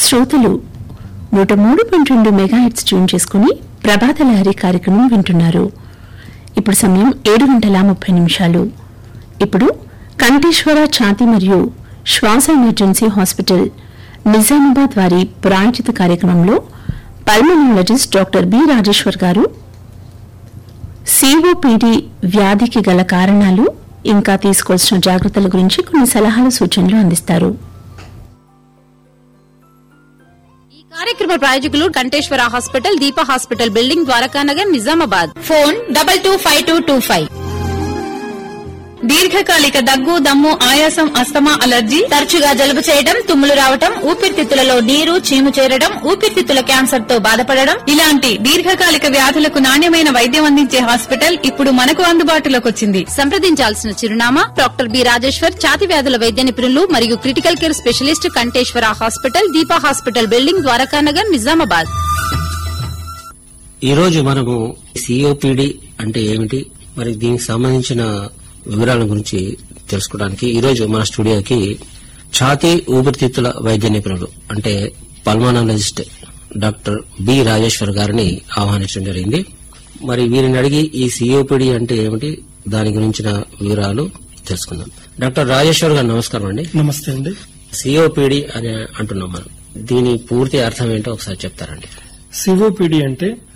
శ్రోతలు నూట మూడు పాయింట్ రెండు మెగాహెట్స్ ట్యూన్ చేసుకుని ప్రభాత లహరి కార్యక్రమం వింటున్నారు ఇప్పుడు సమయం ఏడు గంటల ముప్పై నిమిషాలు ఇప్పుడు కంఠేశ్వర ఛాతి మరియు శ్వాస ఎమర్జెన్సీ హాస్పిటల్ నిజామాబాద్ వారి ప్రాయోజిత కార్యక్రమంలో పల్మనాలజిస్ట్ డాక్టర్ బి రాజేశ్వర్ గారు సిఓపిడి వ్యాధికి గల కారణాలు ఇంకా తీసుకోవాల్సిన జాగ్రత్తల గురించి కొన్ని సలహాలు సూచనలు అందిస్తారు ఈ కార్యక్రమ ప్రాయోజకులు Kanteshwar hospital Deepa hospital building Dwarakanagar Nizamabad phone double two five two two five దీర్ఘకాలిక దగ్గు దమ్ము ఆయాసం అస్తమా అలర్జీ తరచుగా జలుబు చేయడం తుమ్ములు రావటం ఊపిరితిత్తులలో నీరు చీము చేరడం ఊపిరితిత్తుల క్యాన్సర్ తో బాధపడడం ఇలాంటి దీర్ఘకాలిక వ్యాధులకు నాణ్యమైన వైద్యం అందించే హాస్పిటల్ ఇప్పుడు మనకు అందుబాటులోకి వచ్చింది సంప్రదించాల్సిన చిరునామా డాక్టర్ బి రాజేశ్వర్ ఛాతి వ్యాధుల వైద్య నిపుణులు మరియు critical care specialist Kanteshwar hospital Deepa hospital building Dwarakanagar Nizamabad ఈ రోజు మనము సిఓపిడి అంటే ఏమిటి మరి దీనికి సంబంధించిన వివరాల గురించి తెలుసుకోవడానికి ఈ రోజు మన స్టూడియోకి ఛాతీ ఊపిరితిత్తుల వైద్య నిపుణులు అంటే పల్మానాలజిస్ట్ డాక్టర్ బి రాజేశ్వర్ గారిని ఆహ్వానించడం జరిగింది మరి వీరిని అడిగి ఈ సిఓపిడి అంటే ఏమిటి దాని గురించిన వివరాలు తెలుసుకుందాం డాక్టర్ రాజేశ్వర్ గారు నమస్కారం అండి నమస్తే అండి సిఓపిడి అని అంటున్నాం మనం దీని పూర్తి అర్థం ఏంటో ఒకసారి చెప్తారండి సిఓపిడి అంటే